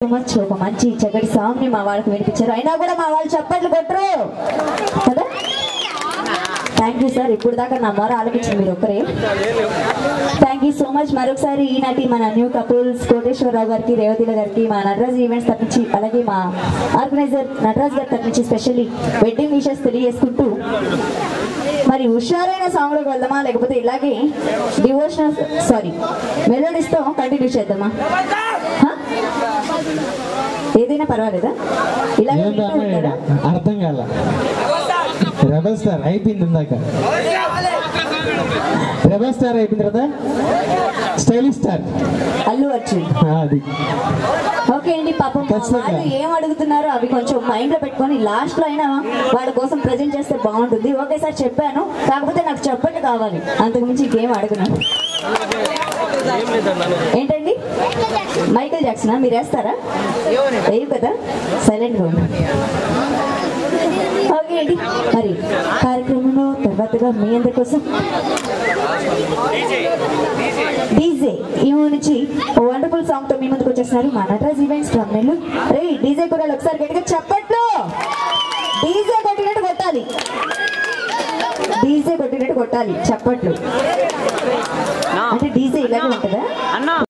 Much ఒక మంచి చక్కటి సాంగ్ ని మా వాళ్ళకి వినిపించారు అయినా కూడా మా వాళ్ళు చప్పట్లు కొట్టరు కదా థ్యాంక్ యూ సార్ ఇప్పుడు దాకా నా మొర ఆలపించింది మీరు ఒక్కరే థ్యాంక్ యూ సో మచ్ మరొకసారి ఈనాటి మన న్యూ కపుల్స్ కోటేశ్వరరావు గారికి రేవతిల గారికి మా నటరాజ్ ఈవెంట్స్ తరఫుంచి అలాగే మా ఆర్గనైజర్ నటరాజ్ గారి తరఫుంచి స్పెషల్లీ వెడ్డింగ్ విషెస్ తెలియజేసుకుంటూ మరి హుషారైన సాంగ్లోకి వెళ్దామా లేకపోతే ఇలాగే డివోషనల్ సారీ మెలోడీస్తో కంటిన్యూ చేద్దామా హ? ఏదైనా పర్వాలేదా ఇలాగే వింటూ ఏంటన్నా ఉంటారా అర్థం కాల రెబల్ స్టార్ అయిపోయింది ఇందాక రెబల్ స్టార్ అయిపోయిన తర్వాత స్టైలిష్ స్టార్ అల్లు అర్జున్ అది ఓకే అండి పాపం మా ఖచ్చితంగా. వాళ్ళు ఏం అడుగుతున్నారో అవి కొంచెం మైండ్ లో పెట్టుకొని లాస్ట్ లో అయినా వాళ్ళ కోసం ప్రజెంట్ చేస్తే బాగుంటుంది ఓకే సార్ చెప్పాను కాకపోతే నాకు చెప్పండి కావాలి అంతకుమించి ఇంకేం అడుగును ఏంటండి మైకేల్ జాక్సనా మీరు వేస్తారా వేయు కదా సైలెంట్ గా ఉండు. ఓకే అండి మరి కార్యక్రమంలో తర్వాతగా మీ అందరి కోసం డీజే ఈ ఊరు నుంచి ఓ వండర్ఫుల్ సాంగ్ తో మీ ముందుకు వచ్చేస్తున్నారు మా నటరాజ్ ఈవెంట్స్ ఫ్రమ్ నెల్లూరు రే డీజే కూడా ఒకసారి గట్టిగా చెప్పట్లు డీజే కొట్టినట్టు కొట్టాలి డీజే కొట్టినట్టు కొట్టాలి చప్పట్లు అంటే డీజే ఇలాగే ఉంటుందా